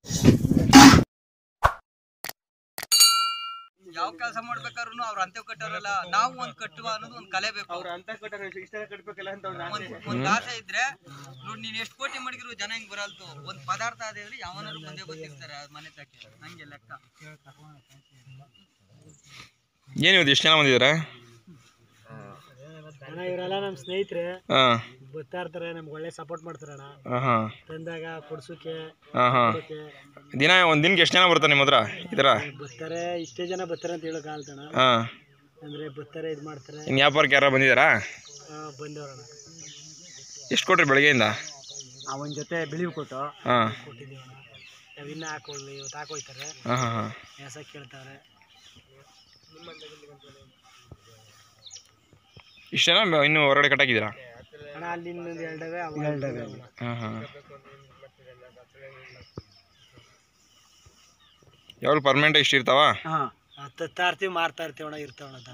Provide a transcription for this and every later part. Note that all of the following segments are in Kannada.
ಯಾವ ಕೆಲಸ ಮಾಡ್ಬೇಕಾದ್ರು ಅವ್ರ ಅಂತ್ಯ ಕಟ್ಟೋರಲ್ಲ ನಾವು ಒಂದ್ ಕಟ್ಟುವ ಅನ್ನೋದು ಒಂದ್ ಕಲೆ ಬೇಕು ಅವ್ರ ಅಂತ ಕಟ್ಟಾರ ಇಷ್ಟ ಕಟ್ಬೇಕಲ್ಲ ಅಂತ ಅವ್ರ ಆಸೆ. ಒಂದ್ ಒಂದ್ ಆಸೆ ಇದ್ರೆ ನೋಡಿ ನೀನ್ ಎಷ್ಟು ಕೋಟಿ ಮಾಡಿದ್ರು ಜನ ಹಿಂಗ್ ಬರಲ್ತು ಒಂದ್ ಪದಾರ್ಥ ಅದೇ ಅಂದ್ರೆ ಯಾವನಾರು ಬಂದೇ ಬಂದಿರ್ತಾರೆ ಅದ್ ಮನೆ ತಕ್ಕೆ ನಂಗೆ ಲೆಕ್ಕ ಏನು ಇವತ್ತು ಎಷ್ಟು ಜನ ಬಂದಿದ್ದೀರಾ ಅಣ್ಣ ಇವರೆಲ್ಲ ನಮ್ಮ ಸ್ನೇಹಿತರೆ ಹಾಂ ಬರ್ತಾ ಇರ್ತಾರೆ ನಮ್ಗೆ ಒಳ್ಳೆ ಸಪೋರ್ಟ್ ಮಾಡ್ತಾರೆ ಅಣ್ಣ ಹಾಂ ಹಾಂ ತಂದಾಗ ಕೊಡ್ಸೋಕೆ ಹಾಂ ಹಾಂ ದಿನ ಒಂದು ದಿನಕ್ಕೆ ಎಷ್ಟು ಜನ ಬರ್ತಾರೆ ನಿಮ್ಮ ಹತ್ರ ಈ ಥರ ಬರ್ತಾರೆ ಇಷ್ಟೇ ಜನ ಬರ್ತಾರೆ ಅಂತ ಹೇಳಕ್ ಆಲ್ತಣ್ಣ ಹಾಂ ಅಂದ್ರೆ ಬರ್ತಾರೆ ಇದು ಮಾಡ್ತಾರೆ ಇನ್ನು ವ್ಯಾಪಾರಕ್ಕೆ ಯಾರು ಬಂದಿದ್ದಾರಾ ಬಂದವ್ರಣ್ಣ ಎಷ್ಟು ಕೊಟ್ರಿ ಬೆಳಗ್ಗೆಯಿಂದ ಅವನ ಜೊತೆ ಬಿಳಿವು ಕೊಟ್ಟು ಹಾಂ ಕೊಟ್ಟಿದ್ದೀವಿ ಅಣ್ಣ ನಾವು ಇನ್ನೂ ಹಾಕೊಳ್ಳಿ ಇವತ್ತು ಹಾಕೋಯ್ತಾರೆ ಹಾಂ ಹಾಂ ಹಾಂ ಹೆಸ ಕೇಳ್ತಾರೆ ಇಷ್ಟು ಜನ ಇನ್ನೂ ಹೊರಗಡೆ ಕಟ್ಟಾಕಿದ್ದೀರಾ ಅಣ್ಣ ಅಲ್ಲಿ ಇನ್ನೊಂದು ಎರಡವೆ ಎರಡವೆ ಹಾಂ ಹಾಂ ಯಾವಾಗ ಪರ್ಮನೆಂಟ್ ಇಷ್ಟು ಇರ್ತಾವ ಹಾಂ ತತ್ತಾ ಇರ್ತೀವಿ ಮಾರ್ತಾ ಇರ್ತೀವಿ ಅಣ್ಣ ಇರ್ತಾವಣ್ಣ ದನ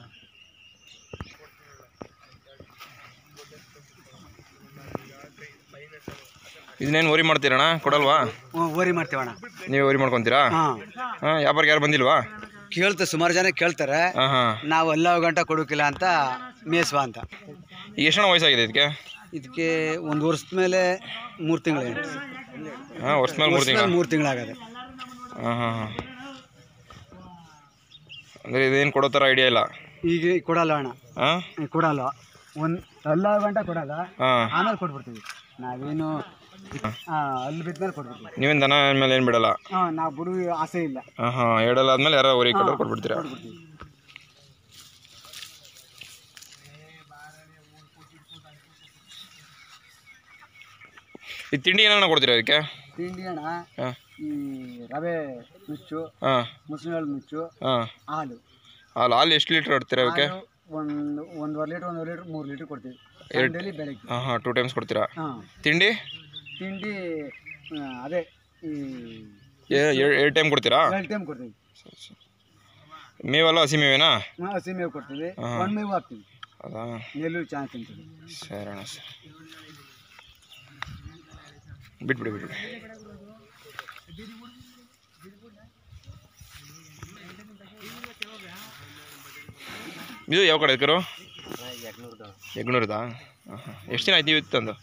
ಇದನ್ನೇನು ಓರಿ ಮಾಡ್ತೀರಣ್ಣ ಕೊಡಲ್ವಾ ಹ್ಞೂ ಓರಿ ಮಾಡ್ತೀವಣ್ಣ ನೀವು ಓರಿ ಮಾಡ್ಕೊತೀರಾ ಹಾಂ ಹಾಂ ವ್ಯಾಪಾರಕ್ಕೆ ಯಾರು ಬಂದಿಲ್ವಾ ಕೇಳ್ತಾರೆ ಸುಮಾರು ಜನ ಕೇಳ್ತಾರೆ ಹಾಂ ಹಾಂ ನಾವು ಎಲ್ಲ ಗಂಟೆ ಕೊಡೋಕಿಲ್ಲ ಅಂತ ಮೇಸ್ವಾ ಅಂತ ಈಗ ಎಷ್ಟು ಜನ ವಯಸ್ಸಾಗಿದೆ ಇದಕ್ಕೆ ಇದಕ್ಕೆ ಒಂದು ವರ್ಷದ ಮೇಲೆ ಮೂರು ತಿಂಗಳು ಹಾಂ ವರ್ಷ ಮೇಲೆ ಮೂರು ತಿಂಗಳು ಮೂರು ತಿಂಗಳಾಗದೆ ಹಾಂ ಹಾಂ ಹಾಂ ಅಂದರೆ ಇದೇನು ಕೊಡೋ ಥರ ಐಡಿಯಾ ಇಲ್ಲ ಈಗ ಕೊಡಲ್ಲ ಅಣ್ಣ ಹಾಂ ಈಗ ಕೊಡಲ್ಲ ಒಂದು ಎಲ್ಲ ಗಂಟೆ ಕೊಡಲ್ಲ ಹಾಂ ಆಮೇಲೆ ಕೊಟ್ಬಿಡ್ತೀವಿ ನಾವೇನು ಹಾಂ ಅಲ್ಲಿ ಬಿದ್ಮೇಲೆ ಕೊಟ್ಬಿಡ್ತೀವಿ ನೀವೇನು ದನ ಮೇಲೆ ಏನು ಬಿಡಲ್ಲ ಹಾಂ ನಾವು ಬಿಡು ಆಸೆ ಇಲ್ಲ ಹಾಂ ಹಾಂ ಎರಡಲ್ಲ ಆದ್ಮೇಲೆ ಯಾರೋ ಓರಿ ಕಟ್ಟೋರು ಕೊಟ್ಬಿಡ್ತೀರಾ ಕೊಟ್ಬಿಡ್ತೀವಿ ಈ ತಿಂಡಿ ಏನಾರ ಕೊಡ್ತೀರಾ ಅದಕ್ಕೆ ತಿಂಡಿ ಅಣ್ಣ ಹಾಂ ಈ ರವೆ ನುಚ್ಚು ಹಾಂ ಮುಸ್ಲಿಂ ನುಚ್ಚು ಹಾಂ ಹಾಲು ಹಾಲು ಹಾಲು ಎಷ್ಟು ಲೀಟ್ರ್ ಇಡ್ತೀರಾ ಅದಕ್ಕೆ ಹಾಲು ಒಂದು ಒಂದೂವರೆ ಲೀಟ್ರ್ ಒಂದೂವರೆ ಲೀಟ್ರ್ ಮೂರು ಲೀಟ್ರ್ ಕೊಡ್ತೀವಿ ಡೈಲಿ ಬೆಳಗ್ಗೆ ಹಾಂ ಹಾಂ ಟೂ ಟೈಮ್ಸ್ ಕೊಡ್ತೀರಾ ಹಾಂ ತಿಂಡಿ ತಿಂಡಿ ಆ, ಅದೇ ಈ ಎರಡು ಟೈಮ್ ಕೊಡ್ತೀರಾ ಎರಡು ಟೈಮ್ ಕೊಡ್ತೀವಿ ಮೇವಲ್ಲ ಹಸಿ ಮೇವೇನಾ ಹಾಂ ಹಸಿ ಮೇವು ಕೊಡ್ತೀವಿ ಹಾ. ಒಣ ಮೇವು ಹಾಕ್ತೀವಿ ಅದಾ ನೆಲ್ಲೂರು ಚೆನ್ನಾಗಿ ತಿಂತೀವಿ ಸರಿ ಅಣ್ಣ ಸರಿ ಬಿಟ್ಬಿಡಿ ಬಿಟ್ಬಿಡಿ ಇದು ಯಾವ ಕಡೆ ಕರು ಯಗ್ನೂರದಾ ಹಾಂ ಹಾಂ ಎಷ್ಟು ದಿನ ಆಯ್ತು ಇವತ್ತು ತಂದು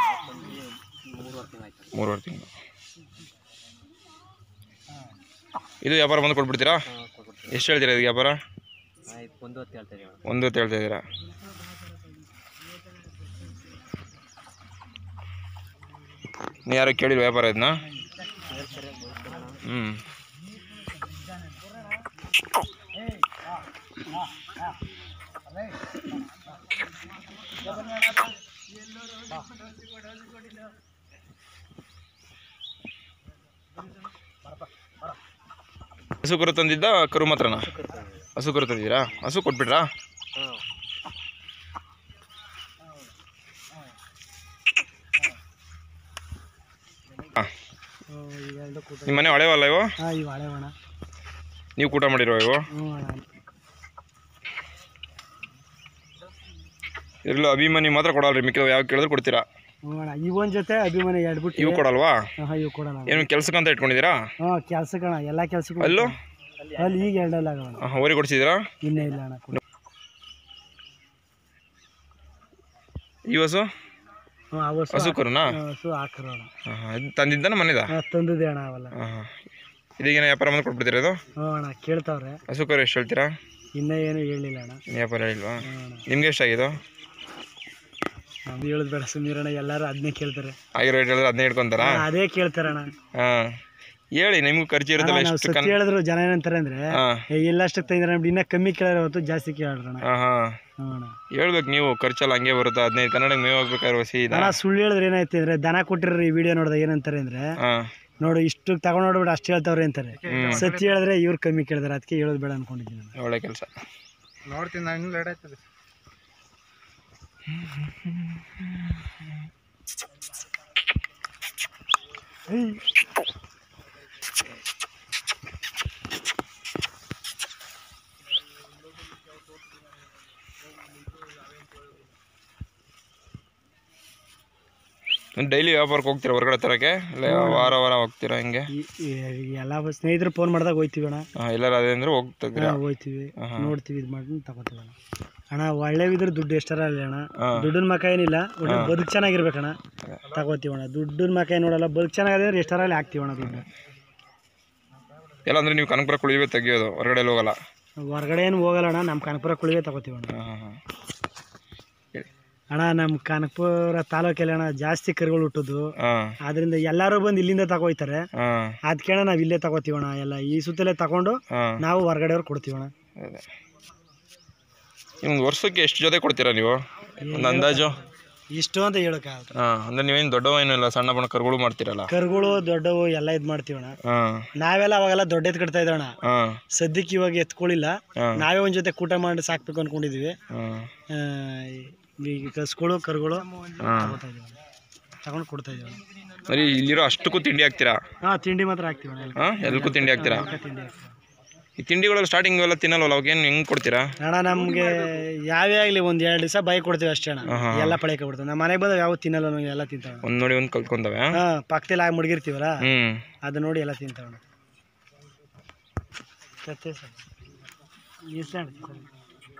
ಮೂರುವರೆ ತಿಂಗಳು ಇದು ವ್ಯಾಪಾರ ಬಂದು ಕೊಟ್ಬಿಡ್ತೀರಾ ಎಷ್ಟು ಹೇಳ್ತೀರಾ ಇದಕ್ಕೆ ವ್ಯಾಪಾರ ಒಂದು ಹೊತ್ತು ಹೇಳ್ತಾ ಇದೀವಿ ಒಂದು ಹೊತ್ತು ಹೇಳ್ತಾ ಇದ್ದೀರಾ ನೀವು ಯಾರು ಕೇಳಿಲ್ಲ ವ್ಯಾಪಾರ ಇದನ್ನ ಹ್ಞೂ ಹಸು ಕರು ತಂದಿದ್ದ ಕರು ಮಾತ್ರನಾ ಹಸು ಕರು ತಂದಿದ್ದೀರಾ ಹಸು ಕೊಟ್ಬಿಟ್ರಾ ಹಾಂ ಇವೆರಡು ಕೂಟ ನಿಮ್ಮ ಮನೆ ಹಳೆವಲ್ಲ ಇವು ಹಾಂ ಇವು ಹಳೆ ಒಣ ನೀವು ಕೂಟ ಮಾಡಿರೋ ಇವು ಹ್ಞೂ ಅಣ್ಣ ಇದ್ರಲ್ಲೂ ಅಭಿಮಾನಿ ಮಾತ್ರ ಕೊಡಲ್ರಿ ಮಿಕ್ಕಿದ ಯಾವ ಕೇಳಿದ್ರು ಕೊಡ್ತೀರಾ ಹ್ಞೂ ಅಣ್ಣ ಇವನ್ ಜೊತೆ ಅಭಿಮಾನಿ ಎರಡು ಬಿಟ್ಟು ಇವು ಕೊಡಲ್ವಾ ಹಾಂ ಇವು ಕೊಡೋಣ ಏನು ಕೆಲ್ಸಕ್ಕಂತ ಇಟ್ಕೊಂಡಿದ್ದೀರಾ ಹಾಂ ಕೆಲ್ಸಕ್ಕೆ ಅಣ್ಣ ಎಲ್ಲ ಕೆಲ್ಸಕ್ಕೂ ಅಲ್ಲೂ ಅಲ್ಲಿ ಈಗ ಎರಡಲ್ಲ ಅಣ್ಣ ಹಾಂ ಓರಿ ಕೊಡ್ಸಿದ್ದೀರಾ ಇನ್ನೇ ಇಲ್ಲ ಅಣ್ಣ ಕೊಡು ಈ ಹಸು ಹ್ಞೂ ಆ ಹಸು ಹಸು ಕರುನಾ ಹಾಂ, ಹಸು ಹಾಕರೋಣ ಹಾಂ ಹಾಂ ಇದು ತಂದಿದ್ದಾನ ಮನೆದ ಹಾಂ ತಂದಿದೆ ಅಣ್ಣ ಅವೆಲ್ಲ ಹಾಂ ಹಾಂ ಇದೀಗೇನು ವ್ಯಾಪಾರ ಬಂದು ಕೊಟ್ಬಿಡ್ತೀರಾ ಇದು ಹ್ಞೂ ಅಣ್ಣ ಕೇಳ್ತಾವ್ರೆ ಹಸು ಕರು ಎಷ್ಟು ಹೇಳ್ತೀರಾ ಇನ್ನೂ ಏನು ಹೇಳಿಲ್ಲ ಅಣ್ಣ ಇನ್ನು ವ್ಯಾಪಾರ ಹೇಳಿಲ್ವಾ ಹ್ಞೂ ಅಣ್ಣ ನಿಮ್ಗೆ ಎಷ್ಟಾಗಿದ್ದು ನಮ್ದು ಹೇಳೋದು ಬೇಡ ಸುಮ್ಮೀರಣ್ಣ ಎಲ್ಲರೂ ಅದನ್ನೇ ಕೇಳ್ತಾರೆ ಆಗಿರೋ ರೇಟ್ ಹೇಳಿದ್ರೆ ಅದನ್ನೇ ಇಟ್ಕೊಂತಾರಾ ಹಾ, ಅದೇ ಕೇಳ್ತಾರಣ್ಣ ಹಾಂ ಹೇಳಿ ನಿಮ್ಗೂ ಖರ್ಚು ಇರುತ್ತಲ್ಲ ನಾವು ಎಷ್ಟು ಸತ್ಯ ಕನ್ ಹೇಳಿದ್ರು ಜನ ಏನಂತಾರೆ ಅಂದ್ರೆ ಹಾಂ ಏ, ಎಲ್ಲಷ್ಟಕ್ಕೆ ತಂದ್ರೆ ನಮ್ದು ಇನ್ನೂ ಕಮ್ಮಿ ಕೇಳೋರು ಹೊತ್ತು ಜಾಸ್ತಿ ಕೇಳ್ರಣ್ಣ ಹಾಂ ಹಾಂ ಹ್ಞೂ ಅಣ್ಣ ಹೇಳ್ಬೇಕು ನೀವು ಖರ್ಚೆಲ್ಲ ಹಂಗೆ ಬರುತ್ತೆ ಹದಿನೈದು ಕನ್ನಡ ಮೇವ್ ಹಾಕ್ಬೇಕಾದ್ರೆ ಸೀದಾ ಅಣ್ಣ ಸುಳ್ಳು ಹೇಳಿದ್ರೆ ಏನಾಯ್ತು ಅಂದ್ರೆ ದನ ಕೊಟ್ಟಿರೋ ಈ ವಿಡಿಯೋ ನೋಡಿದಾಗ ಏನಂತಾರೆ ಅಂದ್ರೆ ಹಾಂ ನೋಡು ಇಷ್ಟು ತಗೊಂಡು ನೋಡ್ಬಿಟ್ಟು ಅಷ್ಟು ಹೇಳ್ತಾವ್ರೆ ಅಂತಾರೆ ಸತ್ಯ ಹೇಳಿದ್ರೆ ಇವ್ರು ಕಮ್ಮಿ ಕೇಳಿದಾರೆ ಅದಕ್ಕೆ ಹೇಳೋದು ಬೇಡ ಅನ್ಕೊಂಡಿದ್ದೀನಿ ನಾನು ಒಳ್ಳೆ ಕೆಲಸ ನೋಡ್ತೀನಿ ನಾನು ಲೇಟ್ ಆಯ್ತದೆ ಡೈಲಿ ವ್ಯಾಪಾರಕ್ಕೆ ಹೋಗ್ತೀರಾ ಹೊರಗಡೆ ತರಕ್ಕೆ ಇಲ್ಲ ವಾರ ವಾರ ಹೋಗ್ತೀರಾ ಹಿಂಗೆ ಈ- ಈ ಎಲ್ಲ ಸ್ನೇಹಿತರು ಫೋನ್ ಮಾಡಿದಾಗ ಹೋಯ್ತೀವಿ ಅಣ್ಣ ಹಾಂ ಎಲ್ಲರೂ ಅದೇ ಅಂದ್ರೆ ಹೋಗ್ತಿದ್ದೀರಾ ಹಾ, ಹೋಯ್ತೀವಿ ಆಹಾ. ನೋಡ್ತೀವಿ ಇದು ಮಾಡಿ ತಗೋತೀವಿ ಅಣ್ಣ ಅಣ್ಣ ಒಳ್ಳೆವಿದ್ರೆ ದುಡ್ಡು ಎಷ್ಟರ ಅಲ್ಲ ಅಣ್ಣ ಹಾ. ದುಡ್ಡಿನ ಮಕ ಏನಿಲ್ಲ ಒಟ್ಟು ಬದುಕು ಚೆನ್ನಾಗಿರ್ಬೇಕಣ್ಣ ತಗೋತೀವಿ ಅಣ್ಣ ದುಡ್ಡಿನ ಮಕ ಏನು ನೋಡಲ್ಲ ಬದುಕು ಚೆನ್ನಾಗಿದೆ ಎಷ್ಟರ ಅಲ್ಲಿ ಹಾಕ್ತೀವಿ ಅಣ್ಣ ದುಡ್ಡು ಎಲ್ಲ ಅಂದ್ರೆ ನೀವು ಕನಕಪುರ ಕುಳಿವೆ ತೆಗಿಯೋದು ಹೊರಗಡೆ ಎಲ್ಲ ಹೋಗಲ್ಲ ಹೊರಗಡೆ ಏನು ಹೋಗಲ್ಲ ಅಣ್ಣ ನಮ್ಮ ಕನಕಪುರ ಕುಳಿವೆ ತಗೋತೀವಿ ಅಣ್ಣ ಹಾಂ ಹಾಂ ಹಾಂ ಅಣ್ಣ ನಮ್ಮ ಕನಕಪುರ ತಾಲೂಕಲ್ಲಿ ಅಣ್ಣ ಜಾಸ್ತಿ ಕರುಗಳು ಹುಟ್ಟೋದು ಹಾಂ ಆದ್ರಿಂದ ಎಲ್ಲರೂ ಬಂದು ಇಲ್ಲಿಂದ ತಗೋಯ್ತಾರೆ ಹಾಂ ಅದಕ್ಕೆ ನಾವು ಇಲ್ಲೇ ತಗೋತೀವಣ್ಣ ಎಲ್ಲ ಈ ಸುತ್ತಲೇ ತಗೊಂಡು ಹಾಂ ನಾವು ಹೊರಗಡೆಯವ್ರು ಕೊಡ್ತೀವಣ್ಣ ಅದೇ ನಿಮ್ಗೆ ವರ್ಷಕ್ಕೆ ಎಷ್ಟು ಜೊತೆ ಕೊಡ್ತೀರಾ ನೀವು ಒಂದು ಅಂದಾಜು ಇಷ್ಟು ಅಂತ ಹೇಳೋಕ್ಕಾಗಲ್ಲ ಹಾಂ ಅಂದ್ರೆ ನೀವೇನು ದೊಡ್ಡವ ಏನಿಲ್ಲ ಸಣ್ಣ ಬಣ್ಣ ಕರುಗಳು ಮಾಡ್ತೀರಲ್ಲ ಕರುಗಳು ದೊಡ್ಡವು ಎಲ್ಲ ಇದು ಮಾಡ್ತೀವಣ್ಣ ಹಾಂ ನಾವೆಲ್ಲ ಅವಾಗೆಲ್ಲ ದೊಡ್ಡ ಎತ್ ಕಟ್ತಾ ಇದ್ದೋಣ ಹಾಂ ಸದ್ಯಕ್ಕೆ ಇವಾಗ ಎತ್ಕೊಳ್ಳಿಲ್ಲ ಹಾಂ ನಾವೇ ಒಂದ್ ಜೊತೆ ಕೂಟ ಮಾಡಿ ಸಾಕ್ಬೇಕು ಅನ್ಕೊಂಡಿದೀವಿ ಹಾಂ ಆ, ಈಗ ಕಸ್ಗಳು ಕರುಗಳು ಹಾಂ ತಗೋತಾ ಇದೀವಿ ತಗೊಂಡು ಕೊಡ್ತಾ ಇದೀವಿ ಬರೀ ಇಲ್ಲಿರೋ ಅಷ್ಟಕ್ಕೂ ತಿಂಡಿ ಹಾಕ್ತೀರಾ ಹಾ ತಿಂಡಿ ಮಾತ್ರ ಹಾಕ್ತೀವಿ ಅಣ್ಣ ಹಾಂ ಎಲ್ಲಕ್ಕೂ ತಿಂಡಿ ಹಾಕ್ತೀರಾ ಎಲ್ಲ ತಿಂಡಿ ಹಾಕ್ತೀವಿ ಈ ತಿಂಡಿಗಳೆಲ್ಲ ಸ್ಟಾರ್ಟಿಂಗ್ ಎಲ್ಲ ತಿನ್ನಲ್ವಲ್ಲ ಅವಾಗೇನು ಹೆಂಗೆ ಕೊಡ್ತೀರಾ ಅಣ್ಣ ನಮ್ಗೆ ಯಾವೇ ಆಗ್ಲಿ ಒಂದ್ ಎರಡ್ ದಿವಸ ಬೈ ಕೊಡ್ತೀವಿ ಅಷ್ಟೇ ಅಣ್ಣ ಆಹಾ. ಎಲ್ಲ ಪಳಕ ಬಿಡ್ತೀವಿ ನಮ್ಮ ಮನೆಗೆ ಬಂದಾಗ ಯಾವ ತಿನ್ನಲ್ಲ ನಾವು ಎಲ್ಲ ತಿಂತಾವ ಒಂದು ನೋಡಿ ಒಂದು ಕಲ್ತ್ಕೊಂತವೆ ಹಾ ಪಕ್ಕದಲ್ಲಿ ಆಗಿ ಮುಡ್ಗಿರ್ತೀವಲ್ಲ ಹ್ಞೂ ಅದು ನೋಡಿ ಎಲ್ಲ ತಿಂತಾವಣ್ಣ ಕತ್ತೆ ಸರ್ ಇಷ್ಟ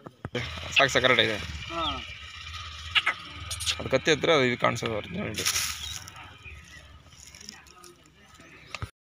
ಸಾಕು ಸಕರೆಟ್ ಇದೆ ಅದು ಕತ್ತಿ ಹತ್ರ ಅದು ಇದು ಕಾಣಿಸೋದು ಒರಿಜಿನಲ್